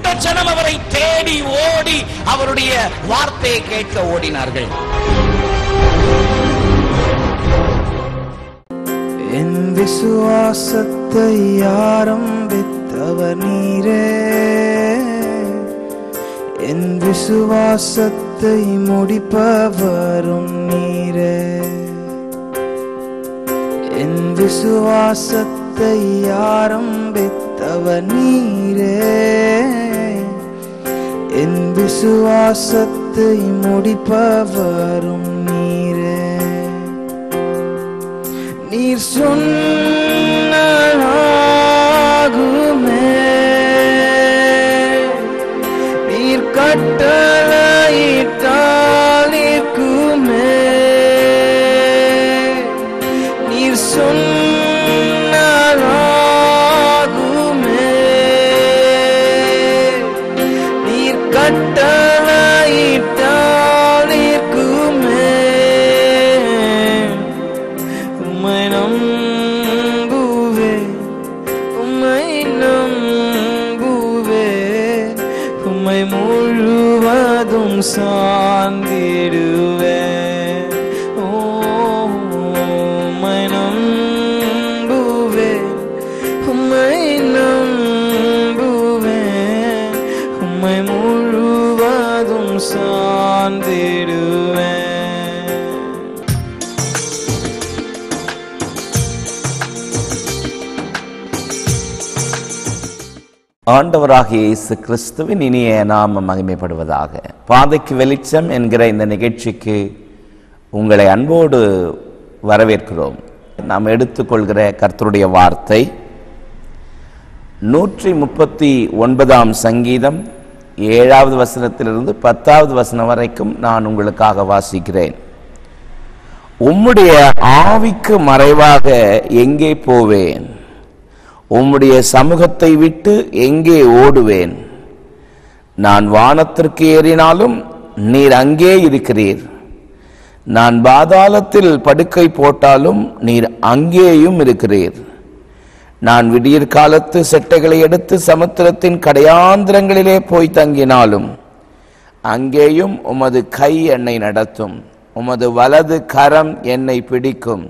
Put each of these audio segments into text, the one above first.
அந்த ஜனம் அவரை தேடி ஓடி அவருடைய வார்த்தையை கேட்க ஓடினார்கள் என் விசுவாசத்தை ஆரம்பித்தவர் நீரே என் விசுவாசத்தை முடிப்பவரும் நீரே என் விசுவாசத்தை ஆரம்பித்தவர் நீரே என் விசுவாசத்தை முடிப்பவரும் நீரே நீர் சொன்னாகுமே நீர் கட்டளையிட்டால் நிற்குமே நீர் சொன்னாகுமே நீர் கட்டளையிட்டால் நிற்குமே உம்மை நம்புவே உம்மை நம்புவே உம்மை முழுவதும் சார்ந்திடுவே ஓ, உம்மை நம்புவே உம்மை நம்புவே உம்மை முழுவதும் சார்ந்திடுவே ஆண்டவராகிய இயேசு கிறிஸ்துவின் இனிய நாம மகிமைப்படுவதாக பாதைக்கு வெளிச்சம் என்கிற இந்த நிகழ்ச்சிக்கு உங்களை அன்போடு வரவேற்கிறோம் நாம் எடுத்துக்கொள்கிற கர்த்தருடைய வார்த்தை நூற்றி முப்பத்தி ஒன்பதாம் சங்கீதம் ஏழாவது வசனத்திலிருந்து பத்தாவது வசனம் வரைக்கும் நான் உங்களுக்காக வாசிக்கிறேன் உம்முடைய ஆவிக்கு மறைவாக எங்கே போவேன் உம்முடைய சமூகத்தை விட்டு எங்கே ஓடுவேன் நான் வானத்திற்கு ஏறினாலும் நீர் அங்கே இருக்கிறீர் நான் பாதாளத்தில் படுக்கை போட்டாலும் நீர் அங்கேயும் இருக்கிறீர் நான் விடியற் காலத்து செட்டைகளை எடுத்து சமுத்திரத்தின் கடையாந்திரங்களிலே போய் தங்கினாலும் அங்கேயும் உமது கை என்னை நடத்தும் உமது வலது கரம் என்னை பிடிக்கும்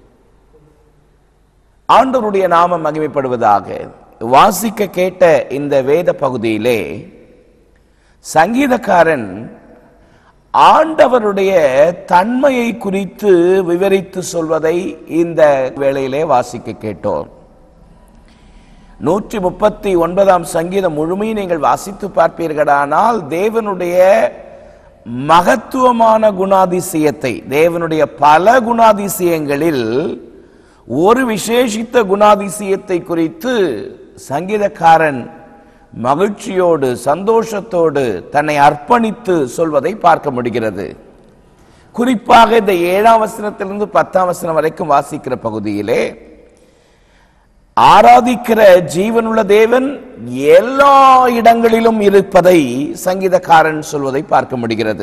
ஆண்டவருடைய நாமம் மகிமைப்படுவதாக வாசிக்க கேட்ட இந்த வேத பகுதியிலே சங்கீதக்காரன் ஆண்டவருடைய தன்மையை குறித்து விவரித்து சொல்வதை இந்த வேளையிலே வாசிக்க கேட்டோம் நூற்றி முப்பத்தி ஒன்பதாம் சங்கீதம் முழுமையும் நீங்கள் வாசித்து பார்ப்பீர்களானால் தேவனுடைய மகத்துவமான குணாதிசயத்தை தேவனுடைய பல குணாதிசயங்களில் ஒரு விசேஷித்த குணாதிசயத்தை குறித்து சங்கீதக்காரன் மகிழ்ச்சியோடு சந்தோஷத்தோடு தன்னை அர்ப்பணித்து சொல்வதை பார்க்க முடிகிறது குறிப்பாக இந்த ஏழாம் வசனத்திலிருந்து பத்தாம் வசனம் வரைக்கும் வாசிக்கிற பகுதியிலே ஆராதிக்கிற ஜீவனுள்ள தேவன் எல்லா இடங்களிலும் இருப்பதை சங்கீதக்காரன் சொல்வதை பார்க்க முடிகிறது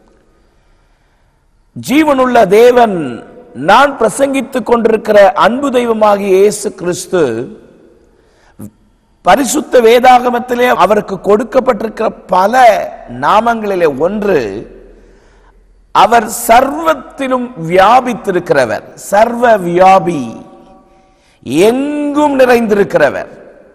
ஜீவனுள்ள தேவன் நான் பிரசங்கித்துக் கொண்டிருக்கிற அன்பு தெய்வமாகிய இயேசு கிறிஸ்து பரிசுத்த வேதாகமத்திலே அவருக்கு கொடுக்கப்பட்டிருக்கிற பல நாமங்களிலே ஒன்று அவர் சர்வத்திலும் வியாபித்திருக்கிறவர் சர்வ வியாபி எங்கும் நிறைந்திருக்கிறவர்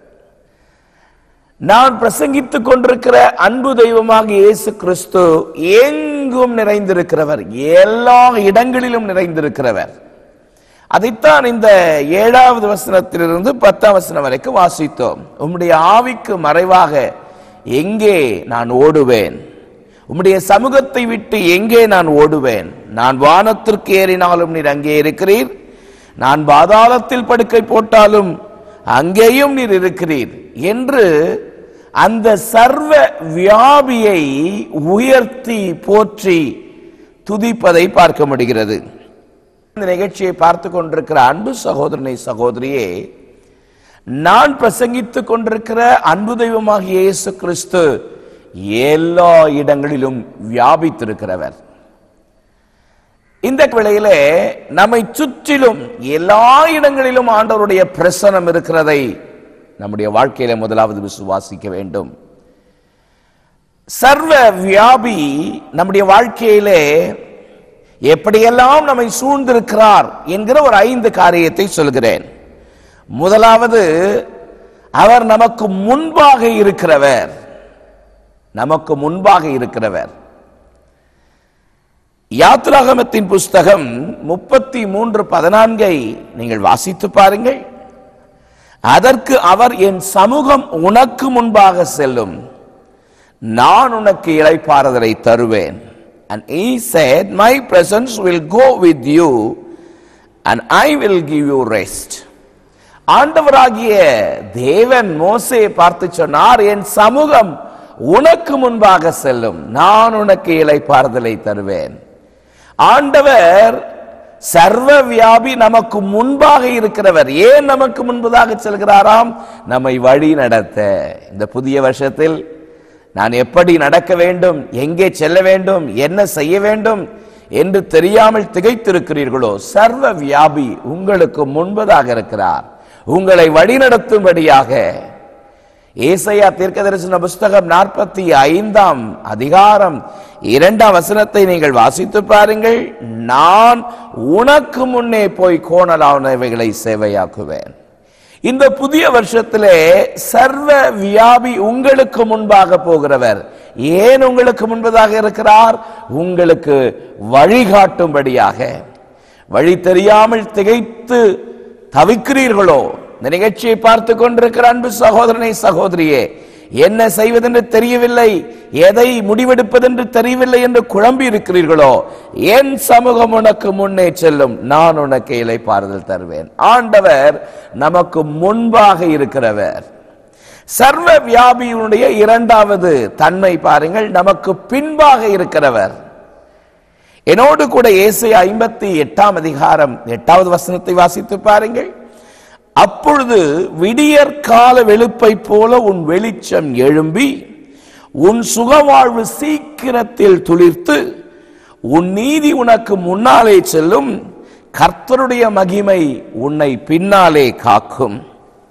நான் பிரசங்கித்துக் கொண்டிருக்கிற அன்பு தெய்வமாக இயேசு கிறிஸ்து எங்கும் நிறைந்திருக்கிறவர் எல்லா இடங்களிலும் நிறைந்திருக்கிறவர் அதைத்தான் இந்த ஏழாவது வசனத்திலிருந்து பத்தாம் வசனம் வரைக்கும் வாசித்தோம் உம்முடைய ஆவிக்கு மறைவாக எங்கே நான் ஓடுவேன் உம்முடைய சமூகத்தை விட்டு எங்கே நான் ஓடுவேன் நான் வானத்திற்கு ஏறினாலும் நீர் அங்கே இருக்கிறீர் நான் பாதாளத்தில் படுக்கை போட்டாலும் அங்கேயும் நீர் இருக்கிறீர் என்று அந்த சர்வ வியாபியை உயர்த்தி போற்றி துதிப்பதை பார்க்க முடிகிறது இந்த நிகழ்ச்சியை பார்த்து கொண்டிருக்கிற அன்பு சகோதரனை சகோதரியே நான் பிரசங்கித்துக் கொண்டிருக்கிற அன்பு தெய்வமாகிய இயேசு கிறிஸ்து எல்லா இடங்களிலும் வியாபித்திருக்கிறவர் இந்த வேளையிலே நம்மை சுற்றிலும் எல்லா இடங்களிலும் ஆண்டவருடைய பிரசனம் இருக்கிறதை நம்முடைய வாழ்க்கையில முதலாவது விசுவாசிக்க வேண்டும் சர்வ வியாபி நம்முடைய வாழ்க்கையிலே எப்படியெல்லாம் நம்மை சூழ்ந்திருக்கிறார் என்கிற ஒரு ஐந்து காரியத்தை சொல்கிறேன் முதலாவது அவர் நமக்கு முன்பாக இருக்கிறவர் நமக்கு முன்பாக இருக்கிறவர் யாத்ராகமத்தின் புஸ்தகம் முப்பத்தி மூன்று பதினான்கை நீங்கள் வாசித்து பாருங்கள் அதற்கு அவர் என் சமூகம் உனக்கு முன்பாக செல்லும் நான் உனக்கு இளைப்பாறுதலை தருவேன் and he said my presence will go with you and i will give you rest ஆண்டவராகிய தேவன் மோசையை பார்த்து சொன்னார் என் சமூகம் உனக்கு முன்பாக செல்லும் நான் உனக்கு இளைப்பாறுதலை தருவேன் ஆண்டவர் சர்வ வியாபி நமக்கு முன்பாக இருக்கிறவர் ஏன் நமக்கு முன்பதாக செல்கிறாராம் நம்மை வழி நடத்த இந்த புதிய வருஷத்தில் நான் எப்படி நடக்க வேண்டும் எங்கே செல்ல வேண்டும் என்ன செய்ய வேண்டும் என்று தெரியாமல் திகைத்திருக்கிறீர்களோ சர்வ வியாபி உங்களுக்கு முன்பதாக இருக்கிறார் உங்களை வழிநடத்தும்படியாக ஏசையா தீர்க்கதரிசன புஸ்தகம் நாற்பத்தி ஐந்தாம் அதிகாரம் இரண்டாம் வசனத்தை நீங்கள் வாசித்து பாருங்கள் நான் உனக்கு முன்னே போய் கோணலானவைகளை சேவையாக்குவேன் இந்த புதிய வருஷத்திலே சர்வ வியாபி உங்களுக்கு முன்பாக போகிறவர் ஏன் உங்களுக்கு முன்பதாக இருக்கிறார் உங்களுக்கு வழிகாட்டும்படியாக வழி தெரியாமல் திகைத்து தவிக்கிறீர்களோ இந்த நிகழ்ச்சியை பார்த்து கொண்டிருக்கிற அன்பு சகோதரனை சகோதரியே என்ன செய்வதென்று தெரியவில்லை எதை முடிவெடுப்பதென்று தெரியவில்லை என்று குழம்பி இருக்கிறீர்களோ என் சமூகம் உனக்கு முன்னே செல்லும் நான் உனக்கு இலைப்பாறுதல் தருவேன் ஆண்டவர் நமக்கு முன்பாக இருக்கிறவர் சர்வ வியாபியினுடைய இரண்டாவது தன்மை பாருங்கள் நமக்கு பின்பாக இருக்கிறவர் என்னோடு கூட இயேசு ஐம்பத்தி எட்டாம் அதிகாரம் எட்டாவது வசனத்தை வாசித்து பாருங்கள் அப்பொழுது விடியற் கால வெளுப்பை போல உன் வெளிச்சம் எழும்பி உன் சுகவாழ்வு சீக்கிரத்தில் துளிர்த்து உன் நீதி உனக்கு முன்னாலே செல்லும் கர்த்தருடைய மகிமை உன்னை பின்னாலே காக்கும்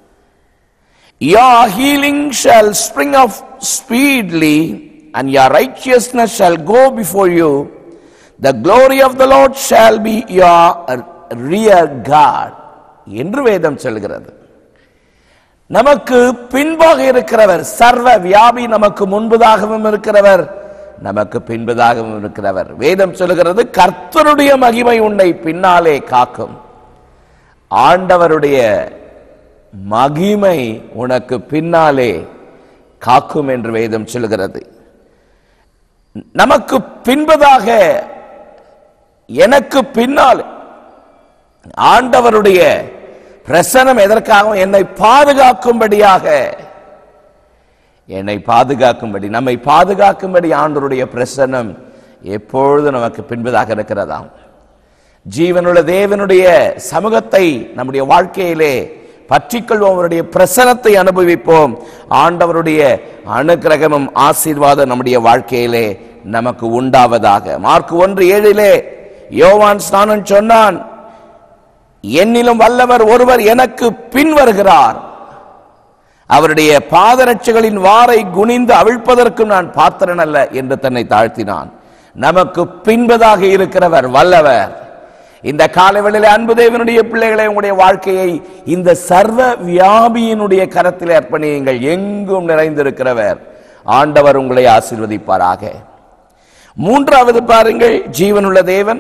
Your healing shall spring up speedily, and your righteousness shall go before you. The glory of the Lord shall be your rear guard. என்று வேதம் சொல்கிறது நமக்கு பின்பாக இருக்கிறவர் சர்வ வியாபி நமக்கு முன்பதாகவும் இருக்கிறவர் நமக்கு பின்பதாகவும் இருக்கிறவர் வேதம் சொல்லுகிறது கர்த்தருடைய மகிமை உன்னை பின்னாலே காக்கும் ஆண்டவருடைய மகிமை உனக்கு பின்னாலே காக்கும் என்று வேதம் சொல்கிறது நமக்கு பின்பதாக எனக்கு பின்னால் ஆண்டவருடைய பிரசனம் எதற்காகவும் என்னை பாதுகாக்கும்படியாக என்னை பாதுகாக்கும்படி நம்மை பாதுகாக்கும்படி ஆண்டவருடைய பிரசனம் எப்பொழுது நமக்கு பின்பதாக இருக்கிறதாம் ஜீவனுள்ள தேவனுடைய சமூகத்தை நம்முடைய வாழ்க்கையிலே பற்றிக்கொள்வோம் அவருடைய பிரசனத்தை அனுபவிப்போம் ஆண்டவருடைய அனுக்கிரகமும் ஆசீர்வாதம் நம்முடைய வாழ்க்கையிலே நமக்கு உண்டாவதாக மார்க் ஒன்று ஏழிலே யோவான் ஸ்நானன் சொன்னான் என்னிலும் வல்லவர் ஒருவர் எனக்கு பின் வருகிறார் அவருடைய பாதரட்சைகளின் வாரை குனிந்து அவிழ்ப்பதற்கும் நான் பாத்திரன் அல்ல என்று தன்னை தாழ்த்தினான் நமக்கு பின்பதாக இருக்கிறவர் வல்லவர் இந்த காலவெளியில அன்பு தேவனுடைய பிள்ளைகளை உங்களுடைய வாழ்க்கையை இந்த சர்வ வியாபியினுடைய கரத்தில் அர்ப்பணியுங்கள் எங்கும் நிறைந்திருக்கிறவர் ஆண்டவர் உங்களை ஆசீர்வதிப்பாராக மூன்றாவது பாருங்கள் ஜீவனுள்ள தேவன்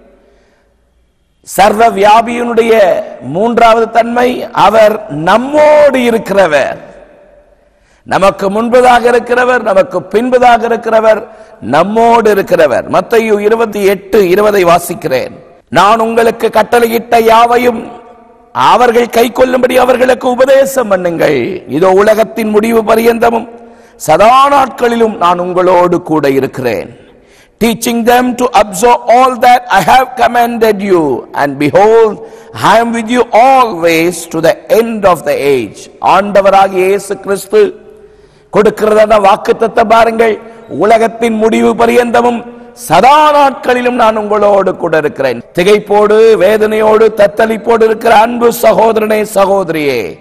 சர்வ வியாபியினுடைய மூன்றாவது தன்மை அவர் நம்மோடு இருக்கிறவர் நமக்கு முன்பதாக இருக்கிறவர் நமக்கு பின்பதாக இருக்கிறவர் நம்மோடு இருக்கிறவர் மத்தையு இருபத்தி எட்டு இருபதை வாசிக்கிறேன் நான் உங்களுக்கு கட்டளையிட்ட யாவையும் அவர்கள் கை கொள்ளும்படி அவர்களுக்கு உபதேசம் பண்ணுங்கள் இதோ உலகத்தின் முடிவு பரியந்தமும் சதா நாட்களிலும் நான் உங்களோடு கூட இருக்கிறேன் teaching them to observe all that I have commanded you. And behold, I am with you always to the end of the age. ஆண்டவராகிய இயேசு கிறிஸ்து கொடுக்கிறதான வாக்குத்தத்தை பாருங்கள் உலகத்தின் முடிவு பரியந்தமும் சதா நாட்களிலும் நான் உங்களோடு கூட இருக்கிறேன் திகைப்போடு வேதனையோடு தத்தளிப்போடு இருக்கிற அன்பு சகோதரனே சகோதரியே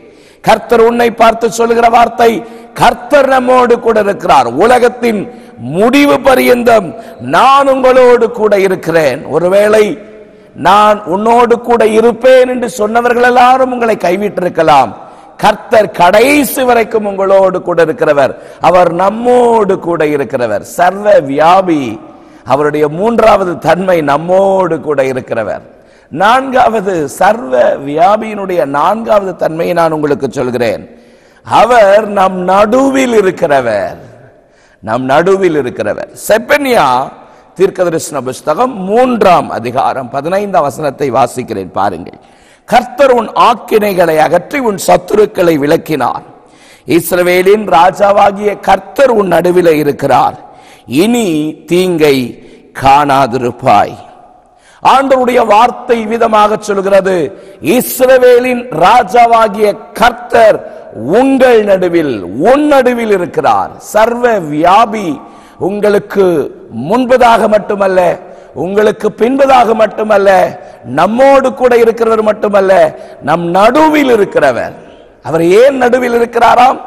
கர்த்தர் உன்னை பார்த்து சொல்லுகிற வார்த்தை கர்த்தர் நம்மோடு கூட இருக்கிறார் உலகத்தின் முடிவு பரியந்தம் நான் உங்களோடு கூட இருக்கிறேன் ஒருவேளை நான் உன்னோடு கூட இருப்பேன் என்று சொன்னவர்கள் எல்லாரும் உங்களை கைவிட்டிருக்கலாம் கர்த்தர் கடைசி வரைக்கும் உங்களோடு கூட இருக்கிறவர் அவர் நம்மோடு கூட இருக்கிறவர் சர்வ வியாபி அவருடைய மூன்றாவது தன்மை நம்மோடு கூட இருக்கிறவர் நான்காவது சர்வ வியாபியினுடைய நான்காவது தன்மையை நான் உங்களுக்கு சொல்கிறேன் அவர் நம் நடுவில் இருக்கிறவர் நம் நடுவில் இருக்கிறவர் செப்பனியா தீர்க்கதரிசன புஸ்தகம் மூன்றாம் அதிகாரம் பதினைந்தாம் வசனத்தை வாசிக்கிறேன் பாருங்கள் கர்த்தர் உன் ஆக்கினைகளை அகற்றி உன் சத்துருக்களை விளக்கினார் இஸ்ரவேலின் ராஜாவாகிய கர்த்தர் உன் நடுவில் இருக்கிறார் இனி தீங்கை காணாதிருப்பாய் ஆண்டவருடைய வார்த்தை விதமாக சொல்கிறது இஸ்ரவேலின் ராஜாவாகிய கர்த்தர் உங்கள் நடுவில் உன் நடுவில் இருக்கிறார் சர்வ வியாபி உங்களுக்கு முன்பதாக மட்டுமல்ல உங்களுக்கு பின்பதாக மட்டுமல்ல நம்மோடு கூட இருக்கிறவர் மட்டுமல்ல நம் நடுவில் இருக்கிறவர் அவர் ஏன் நடுவில் இருக்கிறாராம்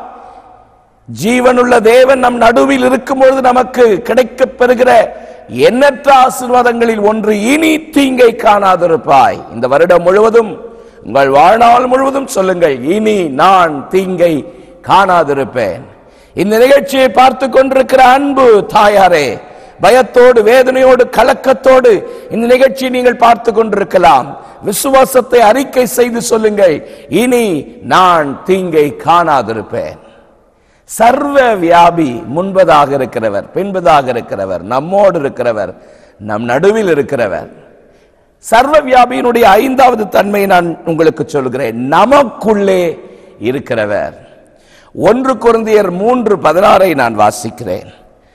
ஜீவனுள்ள தேவன் நம் நடுவில் இருக்கும்பொழுது நமக்கு கிடைக்கப் பெறுகிற எண்ணற்ற ஆசீர்வாதங்களில் ஒன்று இனி தீங்கை காணாதிருப்பாய் இந்த வருடம் முழுவதும் உங்கள் வாழ்நாள் முழுவதும் சொல்லுங்கள் இனி நான் தீங்கை காணாதிருப்பேன் இந்த நிகழ்ச்சியை பார்த்து கொண்டிருக்கிற அன்பு தாயாரே பயத்தோடு வேதனையோடு கலக்கத்தோடு இந்த நிகழ்ச்சியை நீங்கள் பார்த்து கொண்டிருக்கலாம் விசுவாசத்தை அறிக்கை செய்து சொல்லுங்கள் இனி நான் தீங்கை காணாதிருப்பேன் சர்வ வியாபி முன்பதாக இருக்கிறவர் பின்பதாக இருக்கிறவர் நம்மோடு இருக்கிறவர் நம் நடுவில் இருக்கிறவர் சர்வ வியாபியினுடைய ஐந்தாவது தன்மை நான் உங்களுக்கு சொல்கிறேன் நமக்குள்ளே இருக்கிறவர் ஒன்று குருந்தியர் மூன்று பதினாறை நான் வாசிக்கிறேன்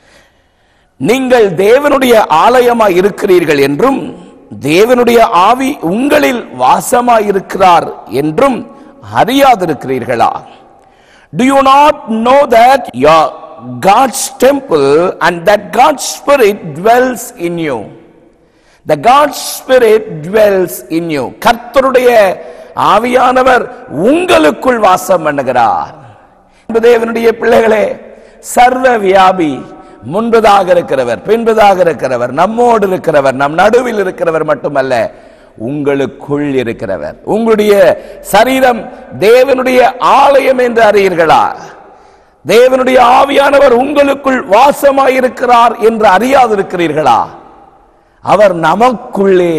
நீங்கள் தேவனுடைய ஆலயமாய் இருக்கிறீர்கள் என்றும் தேவனுடைய ஆவி உங்களில் வாசமாய் இருக்கிறார் என்றும் அறியாதிருக்கிறீர்களா Do you not know that your God's temple and that God's Spirit dwells in you? The God's Spirit dwells in you. கர்த்தருடைய ஆவியானவர் உங்களுக்குள் வாசம் பண்ணுகிறார் தேவனுடைய பிள்ளைகளே சர்வ வியாபி முன்பதாக இருக்கிறவர் பின்பதாக இருக்கிறவர் நம்மோடு இருக்கிறவர் நம் நடுவில் இருக்கிறவர் மட்டுமல்ல உங்களுக்குள் இருக்கிறவர் உங்களுடைய சரீரம் தேவனுடைய ஆலயம் என்று அறியீர்களா தேவனுடைய ஆவியானவர் உங்களுக்குள் வாசமாயிருக்கிறார் என்று அறியாதிருக்கிறீர்களா அவர் நமக்குள்ளே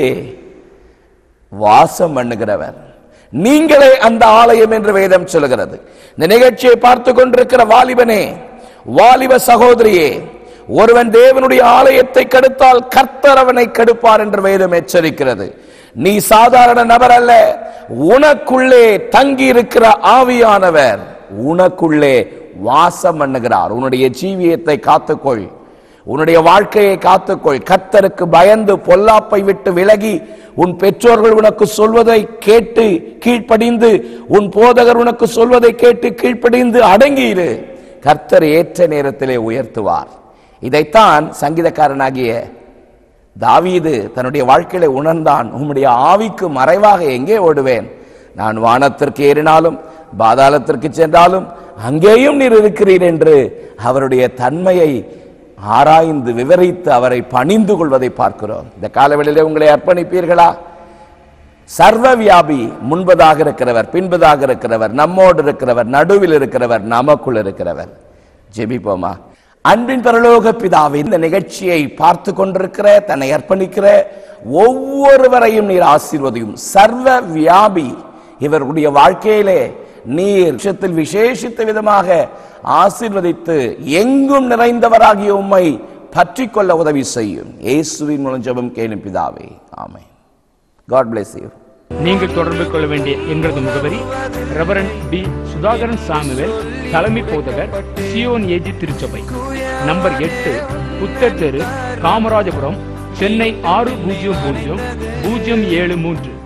வாசம் பண்ணுகிறவர் நீங்களே அந்த ஆலயம் என்று வேதம் சொல்கிறது இந்த நிகழ்ச்சியை பார்த்து கொண்டிருக்கிற வாலிபனே வாலிப சகோதரியே ஒருவன் தேவனுடைய ஆலயத்தை கெடுத்தால் கர்த்தர் அவனை கெடுப்பார் என்று வேதம் எச்சரிக்கிறது நீ சாதாரண நபர் அல்ல உனக்குள்ளே தங்கி இருக்கிற ஆவியானவர் உனக்குள்ளே வாசம் பண்ணுகிறார் உன்னுடைய ஜீவியத்தை காத்துக்கொள் உன்னுடைய வாழ்க்கையை காத்துக்கொள் கர்த்தருக்கு பயந்து பொல்லாப்பை விட்டு விலகி உன் பெற்றோர்கள் உனக்கு சொல்வதை கேட்டு கீழ்ப்படிந்து உன் போதகர் உனக்கு சொல்வதை கேட்டு கீழ்ப்படிந்து அடங்கியிரு கர்த்தர் ஏற்ற நேரத்திலே உயர்த்துவார் இதைத்தான் சங்கீதக்காரனாகிய தாவீது தன்னுடைய வாழ்க்கையில உணர்ந்தான் உம்முடைய ஆவிக்கு மறைவாக எங்கே ஓடுவேன் நான் வானத்திற்கு ஏறினாலும் பாதாளத்திற்கு சென்றாலும் அங்கேயும் நீர் இருக்கிறீர் என்று அவருடைய தன்மையை ஆராய்ந்து விவரித்து அவரை பணிந்து கொள்வதை பார்க்கிறோம் இந்த காலவெளியிலே உங்களை அர்ப்பணிப்பீர்களா சர்வ வியாபி முன்பதாக இருக்கிறவர் பின்பதாக இருக்கிறவர் நம்மோடு இருக்கிறவர் நடுவில் இருக்கிறவர் நமக்குள் இருக்கிறவர் ஜெபிப்போமா அன்பின் பரலோக பிதாவே இந்த நிகழ்ச்சியை பார்த்து கொண்டிருக்கிற தன்னை அர்ப்பணிக்கிற ஒவ்வொருவரையும் நீர் ஆசீர்வதியும் சர்வ வியாபி இவர்களுடைய வாழ்க்கையிலே நீர் விஷயத்தில் விசேஷித்த விதமாக ஆசீர்வதித்து எங்கும் நிறைந்தவராகிய உம்மை பற்றி கொள்ள உதவி செய்யும் இயேசுவின் மூலம் ஜெபம் கேளும் பிதாவே ஆமென் காட் bless you நீங்கள் தொடர்பு கொள்ள வேண்டிய எங்களது முகவரி ரெவரன் பி சுதாகரன் சாமுவேல் தலைமை போதகர் சியோன் ஏஜி திருச்சபை நம்பர் எட்டு புத்தர் தெரு காமராஜபுரம் சென்னை ஆறு பூஜ்ஜியம் பூஜ்ஜியம் பூஜ்ஜியம் ஏழு மூன்று